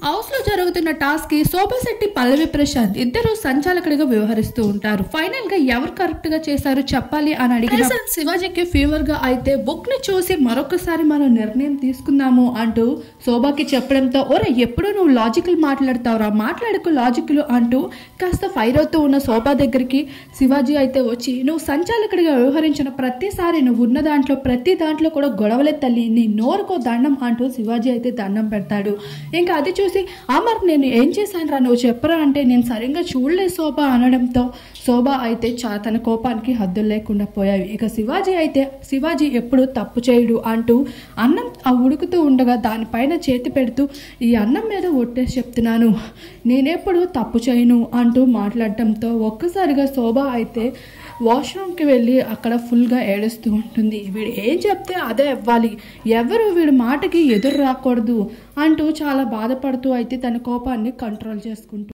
house లో జరుగుతున్న task కి శోభశెట్టి పల్లవి ప్రశాంత్ ఇద్దరు సంచాలకుడిగా వ్యవహరిస్తూ ఉంటారు ఫైనల్ గా ఎవరు కరెక్ట్ గా చేశారు చెప్పాలి అని అడిగిన శివాజీకి ఫీవర్ గా అయితే బుక్ ని చూసి మరొకసారి మనం నిర్ణయం తీసుకుందాము అంటూ శోభాకి చెప్పడంతో ఒరే ఎప్పుడు నువ్వు లాజికల్ మాట్లాడతావురా మాట్లాడకు లాజికల్ అంటూ కాస్త ఫైర్ అవుతూ ఉన్న శోభా దగ్గరికి శివాజీ అయితే వచ్చి నువ్వు సంచాలకుడిగా వ్యవహరించిన ప్రతిసారి నువ్వు ఉన్న దాంట్లో ప్రతి దాంట్లో కూడా గొడవలే తల్లి నీ నోరుకో దండం అంటూ శివాజీ అయితే దండం పెడతాడు ఇంకా అది చూసి అమర్ నేను ఏం చేశాను రా నువ్వు చెప్పరా అంటే నేను సరిగ్గా చూడలేదు శోభ అనడంతో శోభ అయితే చా తన కోపానికి హద్దులు లేకుండా పోయాయి ఇక శివాజీ అయితే శివాజీ ఎప్పుడు తప్పు చేయడు అంటూ అన్నం ఆ ఉడుకుతూ ఉండగా దానిపైన చేతి పెడుతూ ఈ అన్నం మీద ఒట్టేసి చెప్తున్నాను నేనెప్పుడు తప్పు చేయను అంటూ మాట్లాడటంతో ఒక్కసారిగా శోభ అయితే వాష్రూమ్కి వెళ్ళి అక్కడ ఫుల్గా ఏడుస్తూ ఉంటుంది వీడు ఏం చెప్తే అదే ఇవ్వాలి ఎవరు వీడి మాటకి ఎదురు రాకూడదు అంటూ చాలా బాధపడుతూ అయితే తన కోపాన్ని కంట్రోల్ చేసుకుంటూ